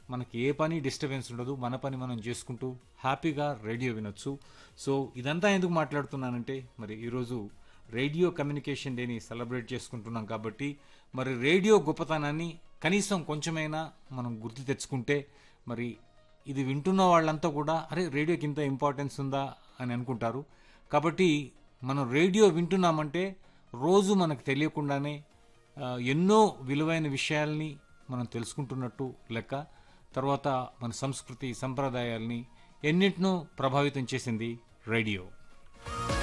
మనకి ఏ పని డిస్టర్బెన్స్ ఉండదు మన పని మనం చేసుకుంటూ హ్యాపీగా రేడియో వినొచ్చు సో ఇదంతా ఎందుకు మాట్లాడుతున్నానంటే మరి ఈరోజు రేడియో కమ్యూనికేషన్ డేని సెలబ్రేట్ చేసుకుంటున్నాం కాబట్టి మరి రేడియో గొప్పతనాన్ని కనీసం కొంచెమైనా మనం గుర్తు తెచ్చుకుంటే మరి ఇది వింటున్న వాళ్ళంతా కూడా అరే రేడియోకి ఇంత ఇంపార్టెన్స్ ఉందా అని అనుకుంటారు కాబట్టి మనం రేడియో వింటున్నామంటే రోజు మనకు తెలియకుండానే ఆ, ఎన్నో విలువైన విషయాల్ని మనం తెలుసుకుంటున్నట్టు లెక్క తర్వాత మన సంస్కృతి సంప్రదాయాల్ని ఎన్నింటినో ప్రభావితం చేసింది రేడియో